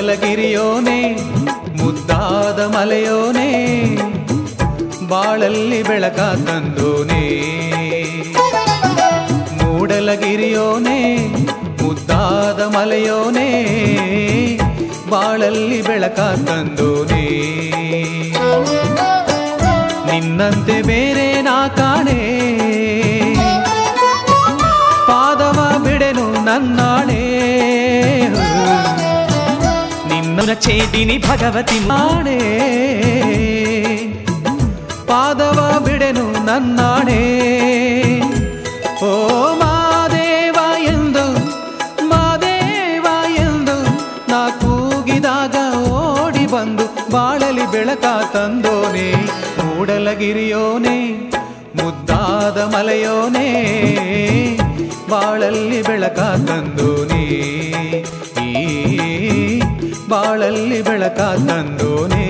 ಮೂಡಲಗಿರಿಯೋನೆ ಮುದ್ದಾದ ಮಲೆಯೋನೆ ಬಾಳಲ್ಲಿ ಬೆಳಕ ತಂದೋನೆ ಮೂಡಲಗಿರಿಯೋನೆ ಮುದ್ದಾದ ಮಲೆಯೋನೆ ಬಾಳಲ್ಲಿ ಬೆಳಕ ತಂದೋನೆ ನಿನ್ನಂತೆ ಬೇರೆ ನಾ ಕಾಣೆ ಪಾದವ ಬಿಡೆನು ನನ್ನಾಣೆ ನಿನ್ನ ಚೇದಿನಿ ಭಗವತಿ ನಾಣೆ ಪಾದವ ಬಿಡೆನು ನನ್ನಾಣೆ ಓ ಮಾದೇವ ಎಂದು ಮಾದೇವ ಎಂದು ನಾ ಕೂಗಿದಾಗ ಓಡಿ ಬಂದು ಬಾಳಲಿ ಬೆಳಕ ತಂದೋನೆ ಮೂಡಲಗಿರಿಯೋನೆ ಮುದ್ದಾದ ಮಲೆಯೋನೆ ಬಾಳಲ್ಲಿ ಬೆಳಕ ತಂದೋನೆ ಈ ಬಾಳಲ್ಲಿ ಬೆಳಕ ತಂದೋನೆ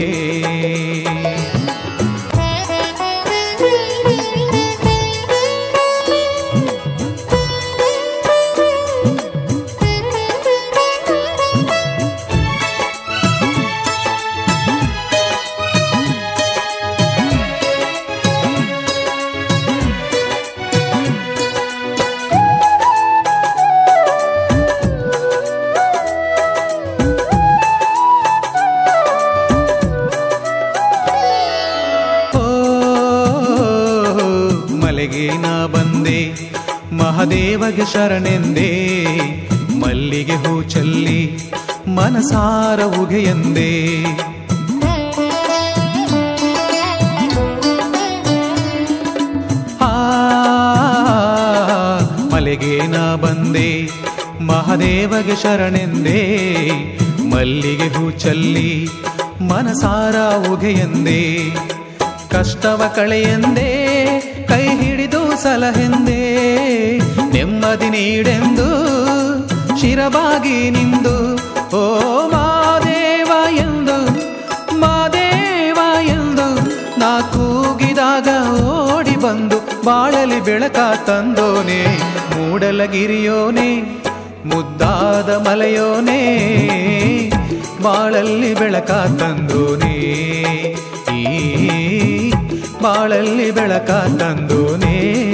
ಓ ಮಲೆಗೆ ನಾ ಬಂದೆ ಮಹದೇವಗೆ ಶರಣೆಂದೆ ಮಲ್ಲಿಗೆ ಹೂ ಚಲ್ಲಿ ಮನಸಾರ ಉಗೆಯಂದೆ ಆ ಮಲೆಗೆ ನಾ ಬಂದೆ ಮಹದೇವಗೆ ಶರಣೆಂದೆ ಮಲ್ಲಿಗೆ ಹೂ ಚಲ್ಲಿ ಮನಸಾರ ಉಗೆಯಂದೆ ಕಷ್ಟವ ಕಳೆಯಂದೆ ಕೈ ಹಿಡಿದು ಸಲಹೆಂದೆ ನೆಮ್ಮದಿ ನೀಡೆಂದು ಶಿರಬಾಗಿ ನಿಂದು ಓ ಮಾದೇವ ಎಂದು ಮಾದೇವ ಎಂದು ನಾ ಕೂಗಿದಾಗ ಓಡಿ ಬಂದು ಬಾಳಲಿ ಬೆಳಕ ತಂದೋನೆ ಮೂಡಲಗಿರಿಯೋನೆ ಮುದ್ದಾದ ಮಲೆಯೋನೆ ಬಾಳಲ್ಲಿ ಬೆಳಕ ತಂದೋನೆ ಈ ಬಾಳಲ್ಲಿ ಬೆಳಕ ತಂದೋನೆ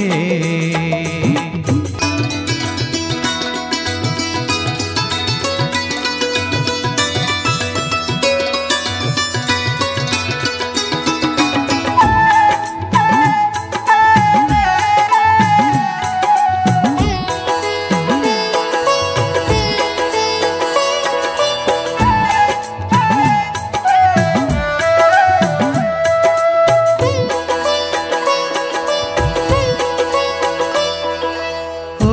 ಓ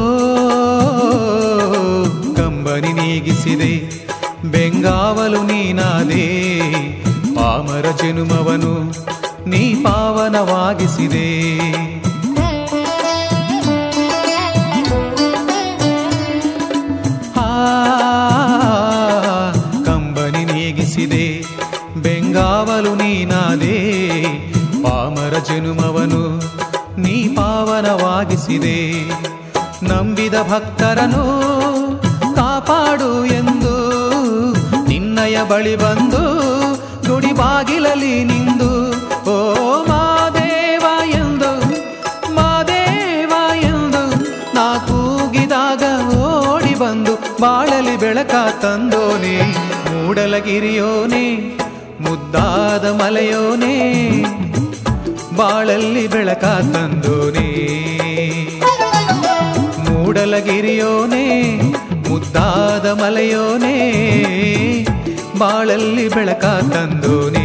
ಕಂಬನಿ ನೀಗಿಸಿದೆ ಬೆಂಗಾವಲು ನೀನಾದೆ ಪಾಮರ ಜನುಮವನು ನೀ ಪಾವನವಾಗಿಸಿದೆ ಆ ಕಂಬನಿ ನೀಗಿಸಿದೆ ಬೆಂಗಾವಲು ನೀನಾದೆ ಪಾಮರ ಜನುಮವನು ನೀ ಪಾವನವಾಗಿಸಿದೆ ನಂಬಿದ ಭಕ್ತರನು ಕಾಪಾಡು ಎಂದು ನಿನ್ನಯ ಬಳಿ ಬಂದು ಗುಡಿ ಬಾಗಿಲಲ್ಲಿ ನಿಂದು ಓ ಮಾದೇವ ಎಂದು ಮಾದೇವ ಎಂದು ನಾ ಕೂಗಿದಾಗ ಓಡಿ ಬಂದು ಬಾಳಲಿ ಬೆಳಕ ತಂದೋನೆ ಮೂಡಲಗಿರಿಯೋನೆ ಮುದ್ದಾದ ಮಲೆಯೋನೆ ಬಾಳಲ್ಲಿ ಬೆಳಕ ತಂದೋನೆ ಮೂಡಲಗಿರಿಯೋನೆ ಮುದ್ದಾದ ಮಲೆಯೋನೆ ಬಾಳಲ್ಲಿ ಬೆಳಕ ತಂದೋನೆ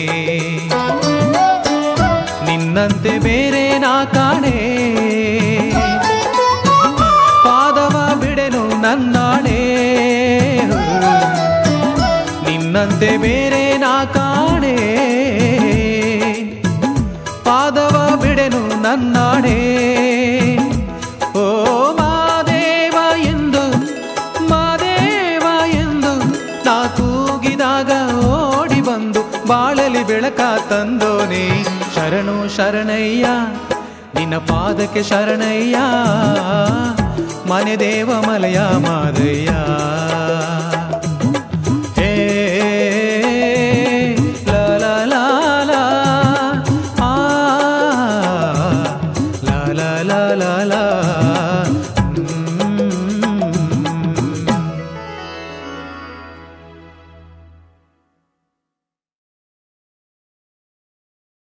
ನಿನ್ನಂತೆ ಬೇರೆ ನಾ ಕಾಣೆ ಪಾದವ ಬಿಡೆನು ನನ್ನಾಣೆ ನಿನ್ನಂತೆ ಬೇರೆ ನಾ ಕಾಣೆ ಪಾದವ ಬಿಡೆನು ನನ್ನಾಣೆ ಓ ಮಾದೇವ ಎಂದು ಮಾದೇವ ಎಂದು ನಾ ಕೂಗಿದಾಗ ಓಡಿ ಬಂದು ಬಾಳಲಿ ಬೆಳಕ ತಂದೋನೆ ಶರಣು ಶರಣಯ್ಯ ನಿನ್ನ ಪಾದಕ್ಕೆ ಶರಣಯ್ಯ ಮನೆ ದೇವ ಮಲಯ ಮಾದಯ್ಯ